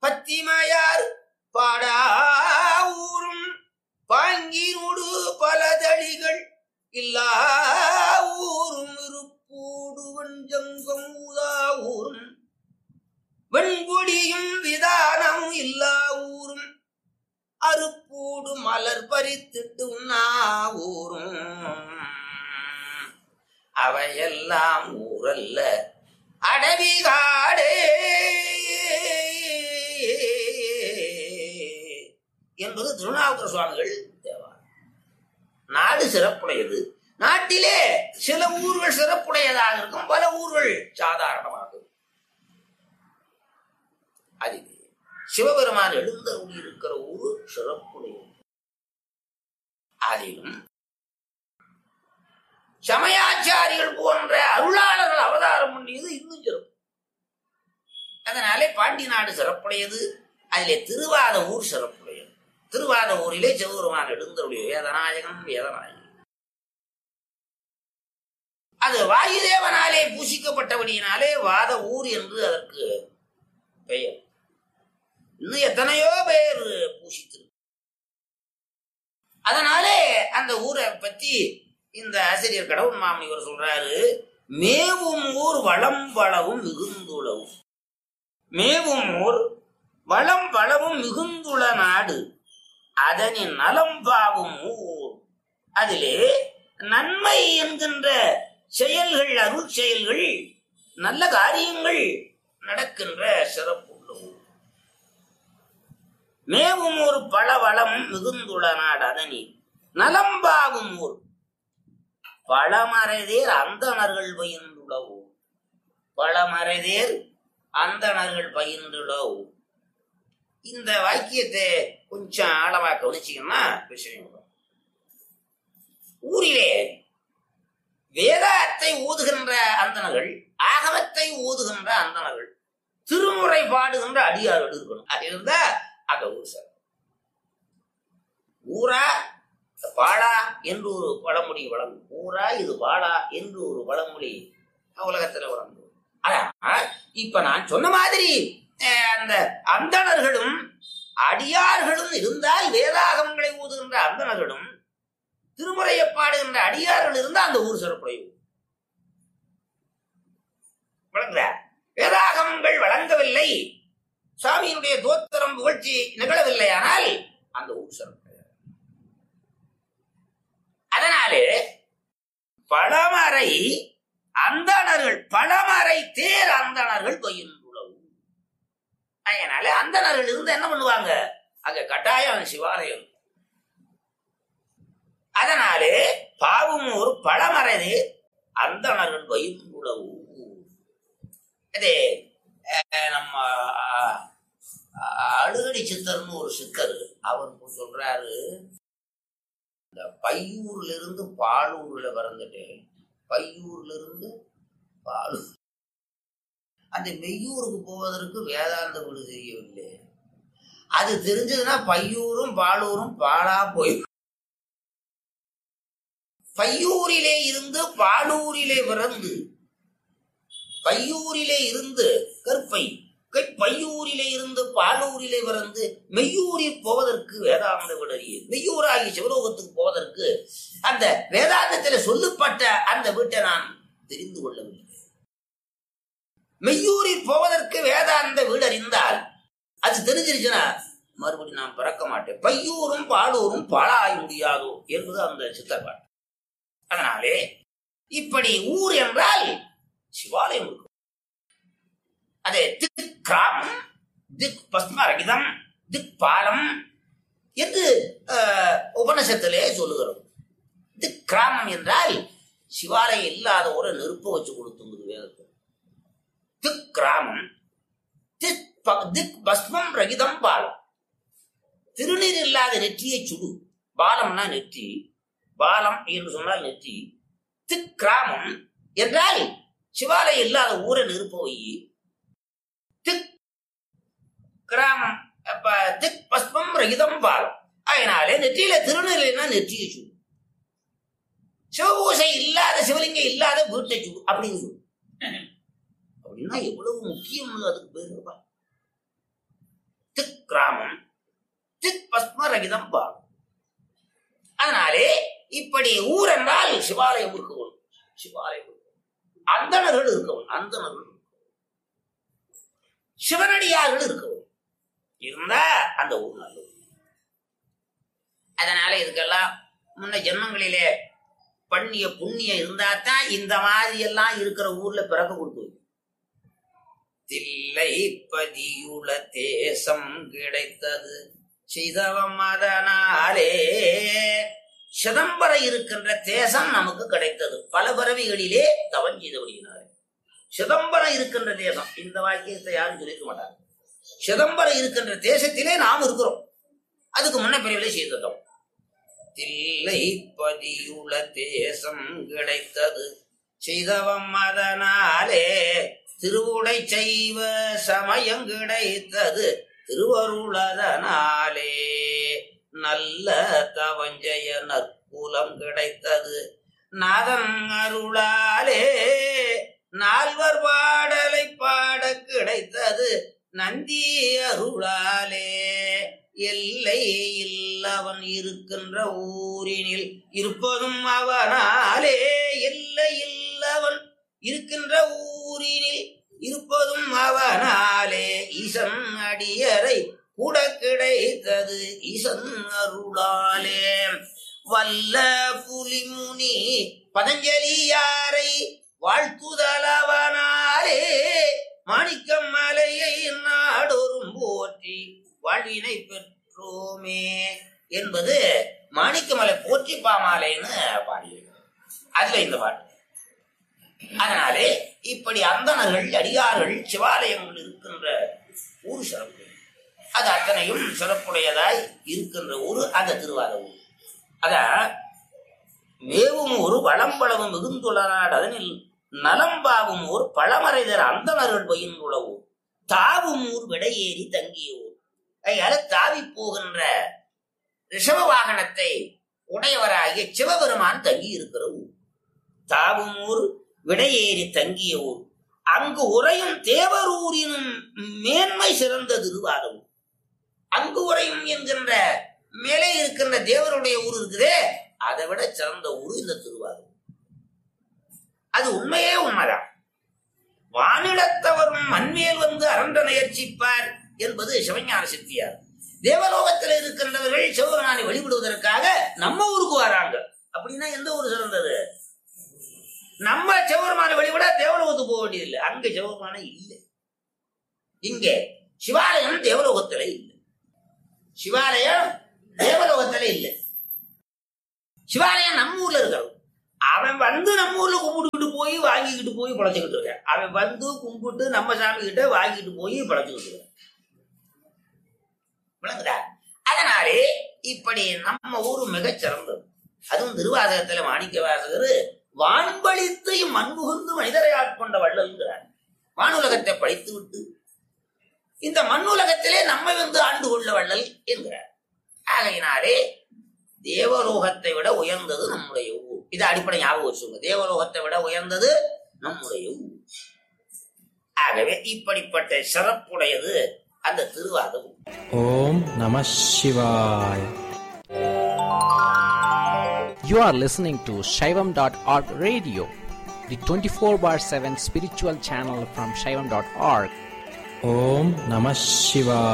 பத்திமையார் பாடா ஊரும் பாங்கினோடு பல தளிகள் இல்லா ஊரும் இருப்பூடு வஞ்சங்கம் ஊதா ஊரும் வெண்கொடியும் விதானம் இல்லா ஊரும் அறுப்பூடு மலர் பறித்திட்டு உண்ணா ஊரும் அவையெல்லாம் ஊரல்ல அடவிகாடே என்பது திருநாவுக்கர சுவாமிகள் தேவாரம் நாடு சிறப்புடையது நாட்டிலே சில ஊர்கள் சிறப்புடையதாக இருக்கும் பல ஊர்கள் சாதாரணமாகும் அதிலே சிவபெருமான் எழுந்தருளி இருக்கிற ஊரு சிறப்புடையது அதிலும் சமயாச்சாரிகள் போன்ற அருளாளர்கள் அவதாரம் பண்ணியது இன்னும் சிறப்பு அதனாலே பாண்டி நாடு சிறப்புடையது அதிலே திருவாத ஊர் சிறப்புடையது திருவாத ஊரிலே சிவபெருமான் எழுந்தருடைய வேதநாயகன் வேதநாயகன் அது வாயுதேவனாலே பூசிக்கப்பட்டபடியினாலே வாத ஊர் என்று அதற்கு பெயர் இன்னும் எத்தனையோ பேர் பூசித்திருக்கு அதனாலே அந்த ஊரை பத்தி இந்த ஆசிரியர் கடவுள் மாமனிவர் சொல்றாரு மேவும் ஊர் வளம் வளவும் மிகுந்துளவும் மேவும் ஊர் வளம் வளவும் மிகுந்துள நாடு அதனின் நலம் பாவும் ஊர் அதிலே நன்மை என்கின்ற செயல்கள் அருள் செயல்கள் நல்ல காரியங்கள் நடக்கின்ற சிறப்புள்ள ஊர் மேவும் ஒரு பல வளம் மிகுந்துள நாடு அதனி நலம்பாகும் ஊர் பழமறைதேர் அந்தணர்கள் பயின்றுள்ள ஊர் பழமறைதேர் அந்தணர்கள் பயின்றுள்ள ஊர் இந்த வாக்கியத்தை கொஞ்சம் ஆழமா கவனிச்சீங்கன்னா விஷயம் வரும். ஊரிலே வேதத்தை ஊதுகின்ற அந்தணர்கள் ஆகமத்தை ஊதுகின்ற அந்தணர்கள் திருமுறை பாடுகின்ற அடியார்கள் இருக்கணும் அது இருந்தா அந்த ஊர் சார் ஊரா பாடா என்று ஒரு பழமொழி வழங்கும் ஊரா இது பாடா என்று ஒரு பழமொழி உலகத்துல வழங்கும் ஆனா இப்ப நான் சொன்ன மாதிரி அஹ், அந்த அந்தணர்களும் அடியார்களும் இருந்தால் வேதாகமங்களை ஊதுகின்ற அந்தணர்களும் திருமுறையை பாடுகின்ற அடியார்கள் இருந்தால் அந்த ஊர் சிறப்புடைய ஊர். விளங்குதா வேதாகமங்கள் வழங்கவில்லை சாமியினுடைய தோத்திரம் புகழ்ச்சி நிகழவில்லை ஆனால் அந்த ஊர் சிறப்பு அதனாலே பழமறை அந்தணர்கள் பழமறை தேர் அந்தணர்கள் பயின்றுள்ளவு அதனால அந்தணர்கள் இருந்து என்ன பண்ணுவாங்க அங்க கட்டாயம் சிவாலயம் இருக்கும். அதனாலே பாவும் ஒரு பழமறை தேர் அந்தணர்கள் பயின்றுள்ளவு அதே அஹ், நம்ம அஹ், அழுகடி சித்தர்னு ஒரு சித்தர் அவர் சொல்றாரு இந்த பையூர்ல இருந்து பாலூர்ல பிறந்துட்டேன் பையூர்ல இருந்து பாலூர் அந்த மெய்யூருக்கு போவதற்கு வேதாந்த வீடு தெரியவில்லை அது தெரிஞ்சதுன்னா பையூரும் பாலூரும் பாலா போய் பையூரிலே இருந்து பாலூரிலே பிறந்து பையூரிலே இருந்து கற்பை கை- பையூரிலே இருந்து பாலூரிலே பிறந்து மெய்யூரில் போவதற்கு வேதாந்த விடறிய மெய்யூராகி சிவலோகத்துக்கு போவதற்கு அந்த வேதாந்தத்தில் சொல்லப்பட்ட அந்த வீட்டை நான் தெரிந்து கொள்ளவில்லை மெய்யூரில் போவதற்கு வேதாந்த வீடு அறிந்தால் அது தெரிஞ்சிருச்சுன்னா மறுபடியும் நான் பிறக்க மாட்டேன் பையூரும் பாலூரும் பாழாய் முடியாதோ என்பது அந்த சித்தப்பாட்டு அதனாலே இப்படி ஊர் என்றால் சிவாலயம் இருக்கும் அது திக் கிராமம் திக் பஸ்மரகிதம் திக் பாலம் என்று அஹ், உபனிஷத்திலே சொல்லுகிறோம் திக் கிராமம் என்றால் சிவாலயம் இல்லாத ஒரு நெருப்பு வச்சு கொடுத்துங்குது வேதத்தில் திக் கிராமம் திக் ப- திக் பஸ்மம் ரகிதம் பாலம் திருநீர் இல்லாத நெற்றியை சுடு பாலம்னா நெற்றி பாலம் என்று சொன்னால் நெற்றி திக் கிராமம் என்றால் சிவாலயம் இல்லாத ஊரை நெருப்ப வை திக் கிராமம் அப்ப திக் பஸ்மம் ரகிதம் பாலம் அதனாலே நெற்றியில திருநெல்லைன்னா நெற்றியை சுடு சிவபூசை இல்லாத சிவலிங்கம் இல்லாத வீட்டை சுடு அப்படின்னு சொல்லு அப்படின்னா எவ்வளவு முக்கியம் அதுக்கு பேர் இருப்பா கிராமம் சித் பஸ்மரகிதம் பாகம் அதனாலே இப்படி ஊர் என்றால் சிவாலயம் இருக்கவும் சிவாலயம் இருக்கவும். அந்தணர்கள் இருக்கவும் அந்தணர்கள் இருக்கவும். சிவனடியார்கள் இருக்கவும் இருந்தா அந்த ஊர் நல்ல ஊர் அதனால இதுக்கெல்லாம் முன்ன ஜென்மங்களிலே பண்ணிய புண்ணியம் இருந்தா தான் இந்த மாதிரி எல்லாம் இருக்கிற ஊர்ல பிறக்க கொடுத்து தில்லை பதியுள தேசம் கிடைத்தது சிதவம் அதனாலே சிதம்பரம் இருக்கின்ற தேசம் நமக்கு கிடைத்தது பல பிறவிகளிலே தவன் செய்தபடியினாலே சிதம்பரம் இருக்கின்ற தேசம் இந்த வாக்கியத்தை யாரும் சொல்லிக்க மாட்டாங்க சிதம்பரம் இருக்கின்ற தேசத்திலே நாம் இருக்கிறோம் அதுக்கு முன்ன பிரிவிலே செய்தோம் தில்லை பதியுள தேசம் கிடைத்தது செய்தவம் அதனாலே திருவுடை செய்வ சமயம் கிடைத்தது திருவருளதனாலே நல்ல தவஞ்சய நற்குலம் கிடைத்தது நாதன் அருளாலே நால்வர் பாடலை பாட கிடைத்தது நந்தி அருளாலே எல்லை இல்லவன் இருக்கின்ற ஊரினில் இருப்பதும் அவனாலே எல்லை இல்லவன் இருக்கின்ற ஊரினில் இருப்பதும் அவனாலே ஈசன் அடியரை கூட கிடைத்தது ஈசன் அருளாலே வல்ல புலிமுனி பதஞ்சலியாரை வாழ்த்துதலவனாலே மாணிக்கம் மலையை நாடொரும் போற்றி வாழ்வினை பெற்றோமே என்பது மாணிக்கமலை போற்றி பாமாலைன்னு பாடியிருக்கிறார் அதுல இந்த பாட்டு அதனாலே இப்படி அந்தணர்கள் அடியார்கள் சிவாலயங்கள் இருக்கின்ற ஊர் சிறப்பு அது அத்தனையும் சிறப்புடையதாய் இருக்கின்ற ஊர் அந்த திருவாத ஊர் அத மேவும் ஒரு வளம்பளவும் மிகுந்துள்ளனாடு அதனில் நலம்பாவும் ஊர் பழமறைதர் அந்தணர்கள் பயின்றுள்ள ஊர் தாவும் ஊர் விடையேறி தங்கிய ஊர் அதனால தாவி போகின்ற ரிஷப வாகனத்தை உடையவராகிய சிவபெருமான் தங்கி இருக்கிற ஊர் தாவும் ஊர் விடையேறி தங்கிய ஊர் அங்கு உறையும் தேவரூரினும் மேன்மை சிறந்த திருவாதம் அங்கு உறையும் என்கின்ற மேலே இருக்கின்ற தேவருடைய ஊர் இருக்குதே அதை விட சிறந்த ஊர் இந்த திருவாதம் அது உண்மையே உண்மைதான் வானிடத்தவரும் மண்மேல் வந்து அரண்ட முயற்சிப்பார் என்பது சிவஞான சித்தியார் தேவலோகத்தில் இருக்கின்றவர்கள் சிவபெருமானை வழிபடுவதற்காக நம்ம ஊருக்கு வராங்க அப்படின்னா எந்த ஊர் சிறந்தது நம்ம சிவபெருமானை வழிபட தேவலோகத்துக்கு போக வேண்டியதில்லை அங்க சிவபெருமானை இல்லை இங்கே சிவாலயம் தேவலோகத்துல இல்லை சிவாலயம் தேவலோகத்துல இல்லை சிவாலயம் நம்ம ஊர்ல இருக்கிறது அவன் வந்து நம்ம ஊர்ல கும்பிட்டுக்கிட்டு போய் வாங்கிக்கிட்டு போய் பழச்சுக்கிட்டு இருக்கான் அவன் வந்து கும்பிட்டு நம்ம சாமி கிட்ட வாங்கிட்டு போய் பழச்சுக்கிட்டு இருக்கான் விளங்குதா அதனாலே இப்படி நம்ம ஊரு மிகச் சிறந்தது அதுவும் திருவாசகத்துல மாணிக்க வாசகர் வான்பளித்து மண்புகுந்து மனிதரை ஆட்கொண்ட வள்ளல்கிறார் வானுலகத்தை படித்து விட்டு இந்த மண்ணுலகத்திலே நம்மை வந்து ஆண்டு கொள்ள வள்ளல் என்கிறார் ஆகையினாலே தேவலோகத்தை விட உயர்ந்தது நம்முடைய ஊர் இது அடிப்படை ஞாபகம் வச்சுங்க தேவலோகத்தை விட உயர்ந்தது நம்முடைய ஊர் ஆகவே இப்படிப்பட்ட சிறப்புடையது அந்த திருவாத ஊர் ஓம் நம சிவாய You are listening to Shaivam.org radio, the 24 bar 7 spiritual channel from Shaivam.org. ஓம் நம சிவாய